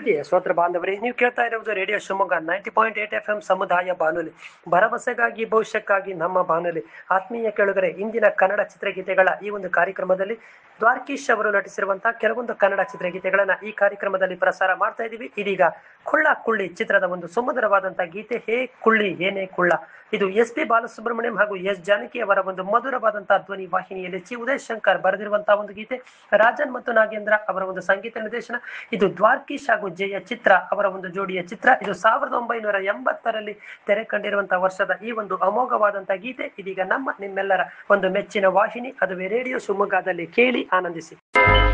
ಪ್ರೀತಿಯ ಶ್ರೋತೃ ಬಾಂಧವರೇ ನೀವು ಕೇಳ್ತಾ ಇರುವುದು radio Shivamogga ninety point eight F M ಸಮುದಾಯ ಬಾನುಲಿ ಭರವಸೆಗಾಗಿ ಭವಿಷ್ಯಕ್ಕಾಗಿ ನಮ್ಮ ಬಾನುಲಿ ಆತ್ಮೀಯ ಕೆಳಗರೆ ಇಂದಿನ ಕನ್ನಡ ಚಿತ್ರಗೀತೆಗಳ ಈ ಒಂದು ಕಾರ್ಯಕ್ರಮದಲ್ಲಿ ದ್ವಾರಕೀಶ್ ಅವರು ನಟಿಸಿರುವಂತಹ ಕೆಲವೊಂದು ಕನ್ನಡ ಚಿತ್ರಗೀತೆಗಳನ್ನ ಈ ಕಾರ್ಯಕ್ರಮದಲ್ಲಿ ಪ್ರಸಾರ ಮಾಡ್ತಾ ಇದ್ದೀವಿ ಇದೀಗ ಕುಳ್ಳ ಕುಳ್ಳಿ ಚಿತ್ರದ ಒಂದು ಸುಮಧುರವಾದಂತಹ ಗೀತೆ ಹೇ ಕುಳ್ಳಿ ಏನೇ ಕುಳ್ಳ ಇದು ಎಸ್ ಪಿ ಬಾಲಸುಬ್ರಹ್ಮಣ್ಯಂ ಹಾಗೂ ಎಸ್ ಜಾನಕಿ ಅವರ ಒಂದು ಮಧುರವಾದಂತಹ ಧ್ವನಿ ವಾಹಿನಿಯಲ್ಲಿ ಚಿ ಉದಯ್ ಶಂಕರ್ ಬರೆದಿರುವಂತಹ ಒಂದು ಗೀತೆ ರಾಜನ್ ಮತ್ತು ನಾಗೇಂದ್ರ ಅವರ ಒಂದು ಸಂಗೀತ ನಿರ್ದೇಶನ ಇದು ದ್ವಾರ್ಕೀಶ್ ಹಾಗೂ ಜಯ ಚಿತ್ರ ಅವರ ಒಂದು ಜೋಡಿಯ ಚಿತ್ರ ಇದು ಸಾವಿರದ ಒಂಬೈನೂರ ಎಂಬತ್ತರಲ್ಲಿ ತೆರೆ ಕಂಡಿರುವಂತಹ ವರ್ಷದ ಈ ಒಂದು ಅಮೋಘವಾದಂತಹ ಗೀತೆ ಇದೀಗ ನಮ್ಮ ನಿಮ್ಮೆಲ್ಲರ ಒಂದು ಮೆಚ್ಚಿನ ವಾಹಿನಿ ಅದುವೇ ರೇಡಿಯೋ ಶಿವಮೊಗ್ಗದಲ್ಲಿ ಕೇಳಿ ಆನಂದಿಸಿ